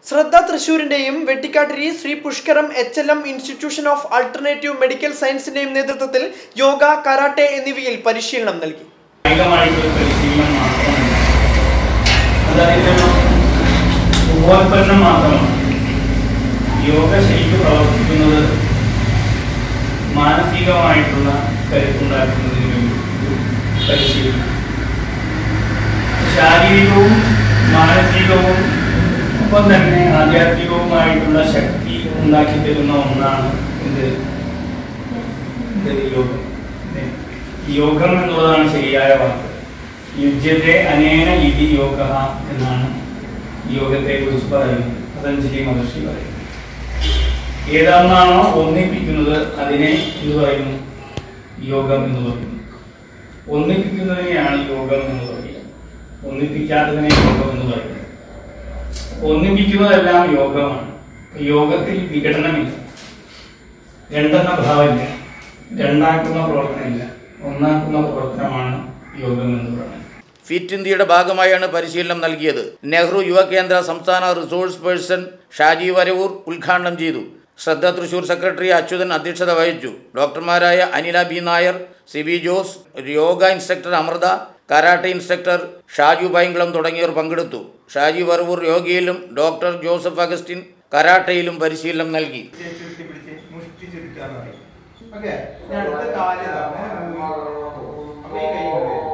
ശ്രദ്ധ തൃശൂരിന്റെയും Vettikattiri Sree Pushkaram H L M institution of alternative medical സയൻസിന്റെയും നേതൃത്വത്തിൽ യോഗ കരാട്ടെ എന്നിവയിൽ പരിശീലനം നൽകി കായികമായിട്ടുള്ള പരിശീലനം മാത്രമല്ല അതായത് ഒരു ഉപോൽപ്പന്നം മാത്രമാണ് യോഗ ശരിക്കും പ്രവർത്തിക്കുന്നത് മാനസികമായിട്ടുള്ള കരുത്തുണ്ടാക്കുന്നതിന് വേണ്ടി ഒരു പരിശീലനം ശാരീരികവും മാനസികവും ഒപ്പം തന്നെ ആധ്യാത്മികവുമായിട്ടുള്ള ശക്തി ഉണ്ടാക്കി തരുന്ന ഒന്നാണ് ഇത് ഇത് യോഗം ഇത് യോഗം എന്നുള്ളതാണ് ശരിയായ വാക്ക് യുജ്യത്തെ അനേന ഇതി യോഗ എന്നാണ് യോഗത്തെ കുറിച്ച് പറയുന്നത് പതഞ്ജലി മഹർഷി പറയുന്നത് ഏതാണെന്നാണോ ഒന്നിപ്പിക്കുന്നത് അതിനെ എന്ത് പറയുന്നു യോഗം എന്ന് പറയുന്നു ഒന്നിപ്പിക്കുന്നതിനെയാണ് യോഗം എന്ന് പറയുക ഒന്നിപ്പിക്കാത്തതിനെ യോഗം എന്ന് പറയുന്നത് ഒന്നിപ്പിക്കുന്നതെല്ലാം യോഗമാണ് യോഗത്തിൽ വിഘടനമില്ല രണ്ടെന്ന ഭാവമില്ല രണ്ടാക്കുന്ന പ്രവർത്തനമില്ല ഒന്നാക്കുന്ന പ്രവർത്തനമാണ് യോഗം എന്ന് പറയുന്നത് ഫിറ്റ് ഇന്ത്യയുടെ ഭാഗമായാണ് പരിശീലനം നൽകിയത് നെഹ്റു യുവകേന്ദ്ര സംസ്ഥാന റിസോഴ്സ് പേഴ്സൺ ഷാജി വരവൂർ ഉദ്ഘാടനം ചെയ്തു ശ്രദ്ധ തൃശൂർ സെക്രട്ടറി അച്യുതൻ അധ്യക്ഷത വഹിച്ചു ഡോക്ടർമാരായ Anila B Nair C B Jose yoga instructor Amrutha karate instructor Shaju Painkulam തുടങ്ങിയവർ പങ്കെടുത്തു ഷാജി വരവൂർ യോഗയിലും ഡോക്ടർ ജോസഫ് അഗസ്റ്റിൻ കരാട്ടയിലും പരിശീലനം നൽകി ചുരുട്ടി പിടിച്ച് മുഷ്ടി ചുരുട്ടാന്ന് പറയും ഓക്കെ അടുത്ത കാല് ഇതാ. അപ്പൊ ഈ കൈ കൊണ്ട്